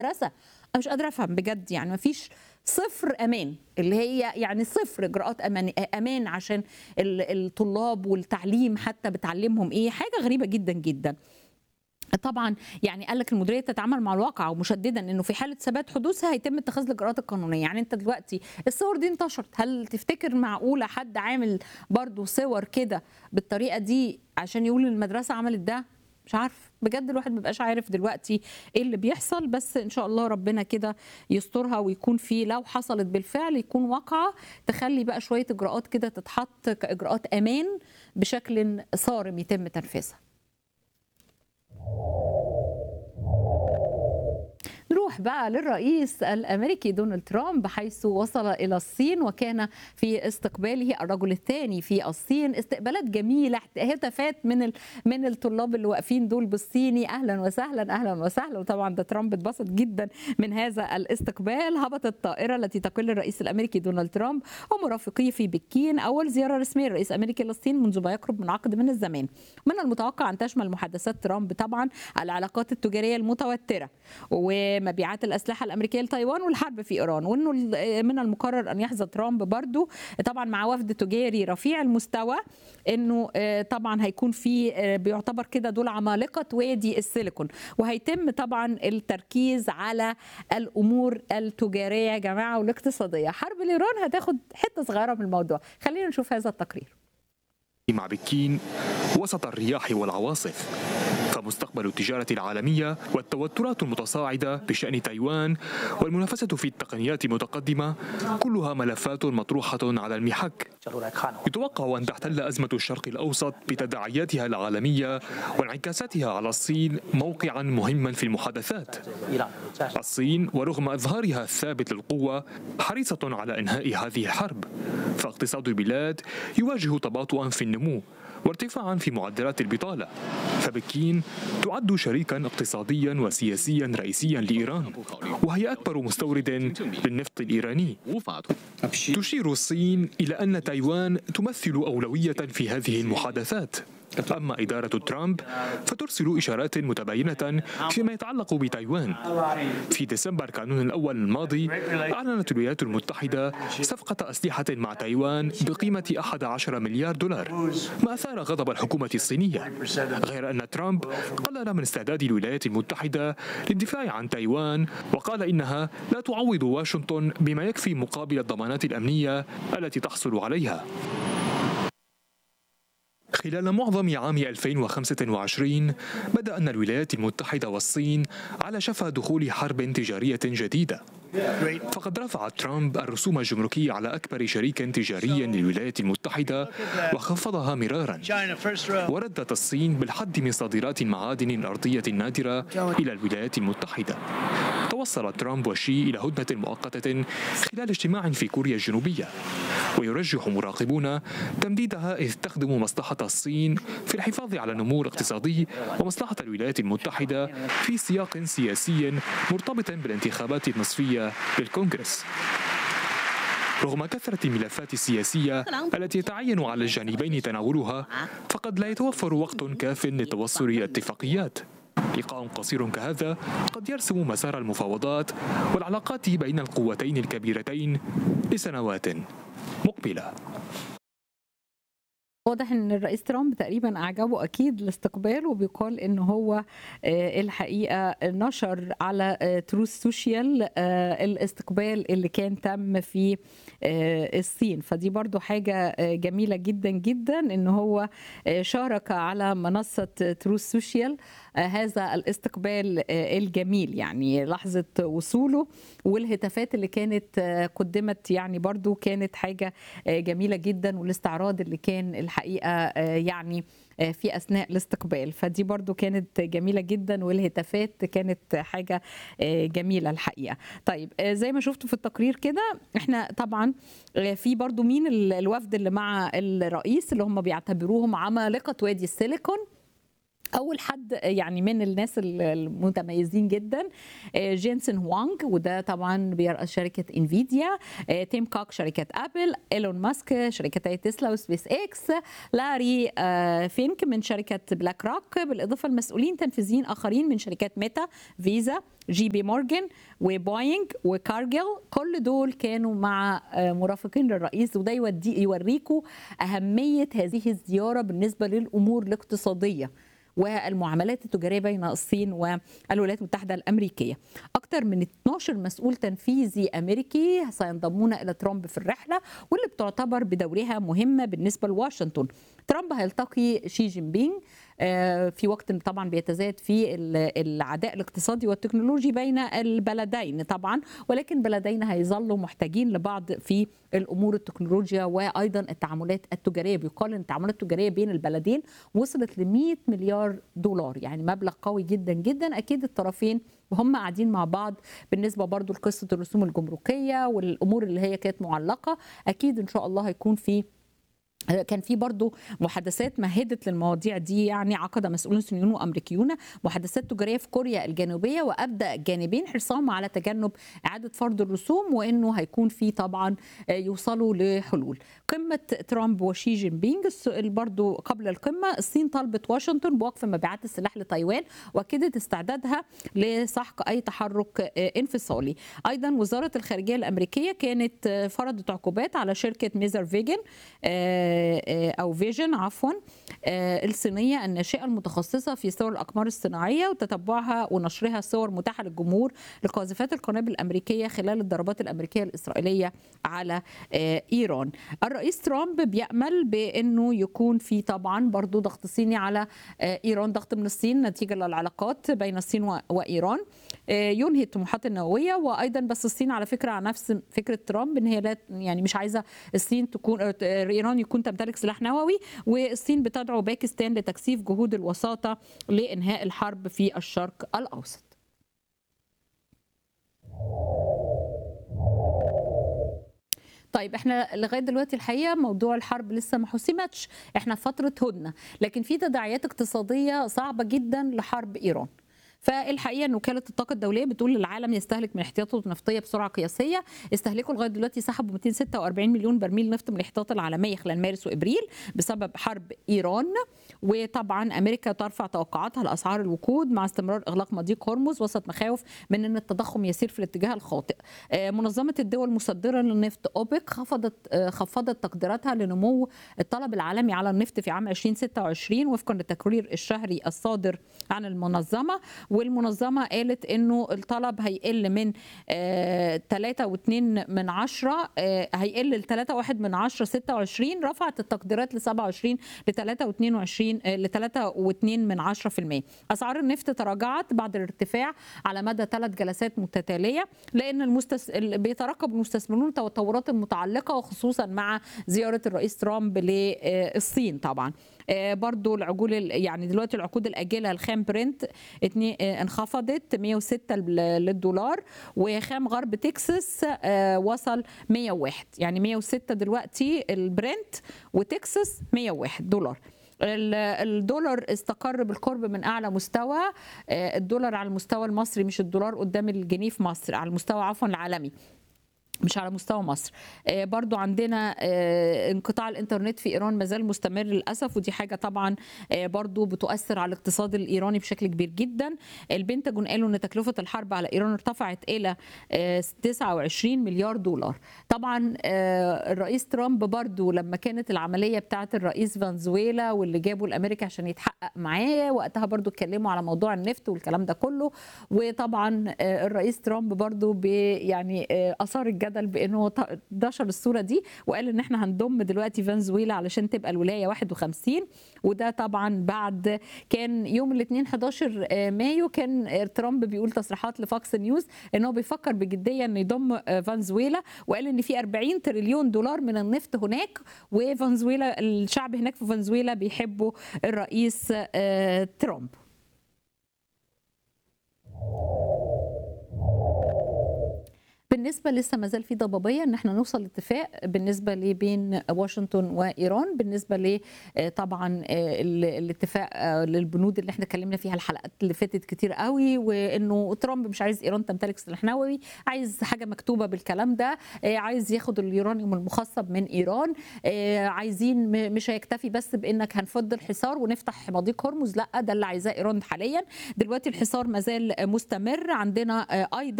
رسى انا مش قادره افهم بجد يعني مفيش صفر امان اللي هي يعني صفر اجراءات امان امان عشان ال- الطلاب والتعليم حتى بتعلمهم ايه حاجه غريبه جدا جدا طبعا يعني قال لك المديريه تتعامل مع الواقع ومشددا انه في حاله ثبات حدوثها هيتم اتخاذ الاجراءات القانونيه يعني انت دلوقتي الصور دي انتشرت هل تفتكر معقوله حد عامل برضو صور كده بالطريقه دي عشان يقول المدرسه عملت ده مش عارف بجد الواحد مبقاش عارف دلوقتي ايه اللي بيحصل بس ان شاء الله ربنا كده يسترها ويكون في لو حصلت بالفعل يكون واقعه تخلي بقى شويه اجراءات كده تتحط كاجراءات امان بشكل صارم يتم تنفيذها نروح بقى للرئيس الامريكي دونالد ترامب حيث وصل الى الصين وكان في استقباله الرجل الثاني في الصين استقبالات جميله هتافات من ال- من الطلاب اللي واقفين دول بالصيني اهلا وسهلا اهلا وسهلا وطبعا ده ترامب اتبسط جدا من هذا الاستقبال هبطت الطائره التي تقل الرئيس الامريكي دونالد ترامب ومرافقيه في بكين اول زياره رسميه للرئيس الامريكي للصين منذ ما يقرب من عقد من الزمان من المتوقع ان تشمل محادثات ترامب طبعا العلاقات التجاريه المتوتره ومبيعات الاسلحه الامريكيه لتايوان والحرب في ايران وانه ال- من المقرر ان يحظى ترامب برضو طبعا مع وفد تجاري رفيع المستوى انه آه، طبعا هيكون في آه، بيعتبر كده دول عمالقه وادي السيليكون وهيتم طبعا التركيز على الامور التجاريه يا جماعه والاقتصاديه حرب الايران هتاخد حته صغيره من الموضوع خلينا نشوف هذا التقرير مع بكين وسط الرياح والعواصف فمستقبل التجارة العالمية والتوترات المتصاعدة بشأن تايوان والمنافسة في التقنيات المتقدمة كلها ملفات مطروحة على المحك 角度来看的话， يتوقع أن تحتل أزمة الشرق الأوسط بتداعياتها العالمية وانعكاساتها على الصين موقعا مهما في المحادثات 伊朗的战术 الصين ورغم إظهارها الثابت للقوة حريصة على إنهاء هذه الحرب فاقتصاد البلاد يواجه تباطؤا في النمو وارتفاعا في معدلات البطالة فبكين تعد شريكا اقتصاديا وسياسيا رئيسيا لإيران وهي أكبر مستورد للنفط الإيراني 无法突 تشير الصين إلى أن تايوان تمثل أولوية في هذه المحادثات أما إدارة ترامب فترسل إشارات متباينة فيما يتعلق بتايوان في ديسمبر كانون الأول الماضي أعلنت الولايات المتحدة صفقة أسلحة مع تايوان بقيمة 11 مليار دولار ما أثار غضب الحكومة الصينية غير أن ترامب قلل من استعداد الولايات المتحدة للدفاع عن تايوان وقال إنها لا تعوض واشنطن بما يكفي مقابل الضمانات الأمنية التي تحصل عليها خلال معظم عام 2025 بدا أن الولايات المتحدة والصين على شفا دخول حرب تجارية جديدة فقد رفع ترامب الرسوم الجمركية على أكبر شريك تجاري للولايات المتحدة وخفضها مرارا China first row. وردت الصين بالحد من صادرات المعادن الأرضية النادرة إلى الولايات المتحدة توصل ترامب وشي إلى هدنة مؤقتة خلال اجتماع في كوريا الجنوبية ويرجح مراقبون تمديدها إذ تخدم مصلحة الصين في الحفاظ على النمو الاقتصادي ومصلحة الولايات المتحدة في سياق سياسي مرتبط بالانتخابات النصفية للكونغرس رغم كثرة الملفات السياسية التي يتعين على الجانبين تناولها فقد لا يتوفر وقت كاف لتوصل اتفاقيات لقاء قصير كهذا قد يرسم مسار المفاوضات والعلاقات بين القوتين الكبيرتين لسنوات مقبله واضح ان الرئيس ترامب تقريبا اعجبه اكيد الاستقبال وبيقال ان هو آه، الحقيقه نشر على تروث سوشيال الاستقبال اللي كان تم في آه، الصين فدي برضو حاجه آه، جميله جدا جدا ان هو آه، شارك على منصه تروث سوشيال هذا الاستقبال آه، الجميل يعني لحظه وصوله والهتافات اللي كانت آه، قدمت يعني برضو كانت حاجه آه، جميله جدا والاستعراض اللي كان الحقيقه آه، يعني آه، في اثناء الاستقبال فدي برضو كانت جميله جدا والهتافات كانت حاجه آه، جميله الحقيقه طيب آه، زي ما شفتوا في التقرير كده احنا طبعا آه، في برضو مين ال- الوفد اللي مع الرئيس اللي هم بيعتبروهم عمالقه وادي السيليكون اول حد يعني من الناس المتميزين جدا جينسون هوانج وده طبعا بيرأس شركه انفيديا تيم كوك شركه ابل ايلون ماسك شركتي تسلا وسبيس اكس لاري فينك من شركه بلاك روك بالاضافه لمسؤولين تنفيذيين اخرين من شركات ميتا فيزا جي بي مورجان وبوينج وكارجل كل دول كانوا مع مرافقين للرئيس وده يودي يوريكم اهميه هذه الزياره بالنسبه للامور الاقتصاديه والمعاملات التجاريه بين الصين والولايات المتحده الامريكيه. اكثر من 12 مسؤول تنفيذي امريكي سينضمون الى ترامب في الرحله واللي بتعتبر بدورها مهمه بالنسبه لواشنطن. ترامب هيلتقي شي جين بينج في وقت طبعا بيتزايد في العداء الاقتصادي والتكنولوجي بين البلدين طبعا ولكن بلدين هيظلوا محتاجين لبعض في الامور التكنولوجيا وايضا التعاملات التجاريه بيقال ان التعاملات التجاريه بين البلدين وصلت ل 100 مليار دولار يعني مبلغ قوي جدا جدا اكيد الطرفين وهم قاعدين مع بعض بالنسبه برضو لقصه الرسوم الجمركيه والامور اللي هي كانت معلقه اكيد ان شاء الله هيكون في كان في برضه محادثات مهدت للمواضيع دي يعني عقد مسؤولون صينيون وامريكيون محادثات تجاريه في كوريا الجنوبيه وابدا الجانبين حرصهم على تجنب اعاده فرض الرسوم وانه هيكون في طبعا يوصلوا لحلول قمه ترامب وشي جين بينج برضه قبل القمه الصين طالبت واشنطن بوقف مبيعات السلاح لتايوان واكدت استعدادها لسحق اي تحرك انفصالي ايضا وزاره الخارجيه الامريكيه كانت فرضت عقوبات على شركه ميزر فيجن او فيجن عفوا الصينيه الناشئه المتخصصه في صور الاقمار الصناعيه وتتبعها ونشرها صور متاحه للجمهور لقاذفات القنابل الامريكيه خلال الضربات الامريكيه الاسرائيليه على ايران. الرئيس ترامب بيامل بانه يكون في طبعا برضو ضغط صيني على ايران ضغط من الصين نتيجه للعلاقات بين الصين وايران ينهي الطموحات النوويه وايضا بس الصين على فكره على نفس فكره ترامب ان هي لا يعني مش عايزه الصين تكون ايران يكون تمتلك سلاح نووي والصين بتدعو باكستان لتكثيف جهود الوساطه لانهاء الحرب في الشرق الاوسط. طيب احنا لغايه دلوقتي الحقيقه موضوع الحرب لسه ما حسمتش احنا في فتره هدنه لكن في تداعيات اقتصاديه صعبه جدا لحرب ايران فالحقيقه ان وكاله الطاقه الدوليه بتقول العالم يستهلك من احتياطاته النفطيه بسرعه قياسيه استهلكوا لغايه دلوقتي سحبوا 246 مليون برميل نفط من الاحتياطات العالميه خلال مارس وابريل بسبب حرب ايران وطبعا امريكا ترفع توقعاتها لاسعار الوقود مع استمرار اغلاق مضيق هرمز وسط مخاوف من ان التضخم يسير في الاتجاه الخاطئ منظمه الدول المصدره للنفط اوبك خفضت خفضت تقديراتها لنمو الطلب العالمي على النفط في عام 2026 وفقا للتقرير الشهري الصادر عن المنظمه والمنظمة قالت انه الطلب هيقل من 3.2 من 10 هيقل ل 3.1 من 10 26 رفعت التقديرات ل 27 ل 3.22 ل 3.2 من 10% اسعار النفط تراجعت بعد الارتفاع على مدى ثلاث جلسات متتالية لان المستس... بيترقب المستثمرون التطورات المتعلقة وخصوصا مع زيارة الرئيس ترامب للصين طبعا برضو العجول يعني دلوقتي العقود الاجله الخام برنت انخفضت 106 للدولار وخام غرب تكساس وصل 101 يعني 106 دلوقتي البرنت وتكساس 101 دولار الدولار استقر بالقرب من اعلى مستوى الدولار على المستوى المصري مش الدولار قدام الجنيه في مصر على المستوى عفوا العالمي مش على مستوى مصر آه برضو عندنا آه انقطاع الانترنت في ايران مازال مستمر للاسف ودي حاجه طبعا آه برضو بتؤثر على الاقتصاد الايراني بشكل كبير جدا البنتاجون قالوا ان تكلفه الحرب على ايران ارتفعت الى 29 مليار دولار طبعا الرئيس ترامب برضو لما كانت العمليه بتاعه الرئيس فنزويلا واللي جابوا لامريكا عشان يتحقق معاه وقتها برضو اتكلموا على موضوع النفط والكلام ده كله وطبعا الرئيس ترامب برضو يعني اثار الجدل الجدل بانه نشر الصوره دي وقال ان احنا هنضم دلوقتي فنزويلا علشان تبقى الولايه 51 وده طبعا بعد كان يوم الاثنين 11 مايو كان ترامب بيقول تصريحات لفاكس نيوز ان هو بيفكر بجديه انه يضم فنزويلا وقال ان في 40 تريليون دولار من النفط هناك وفنزويلا الشعب هناك في فنزويلا بيحبوا الرئيس ترامب بالنسبه لسه ما زال في ضبابيه ان احنا نوصل لاتفاق بالنسبه لي بين واشنطن وايران بالنسبه ل طبعا الاتفاق للبنود اللي احنا اتكلمنا فيها الحلقات اللي فاتت كتير قوي وانه ترامب مش عايز ايران تمتلك سلاح نووي عايز حاجه مكتوبه بالكلام ده عايز ياخد اليورانيوم المخصب من ايران عايزين مش هيكتفي بس بانك هنفض الحصار ونفتح مضيق هرمز لا ده اللي عايزاه ايران حاليا دلوقتي الحصار ما زال مستمر عندنا ايضا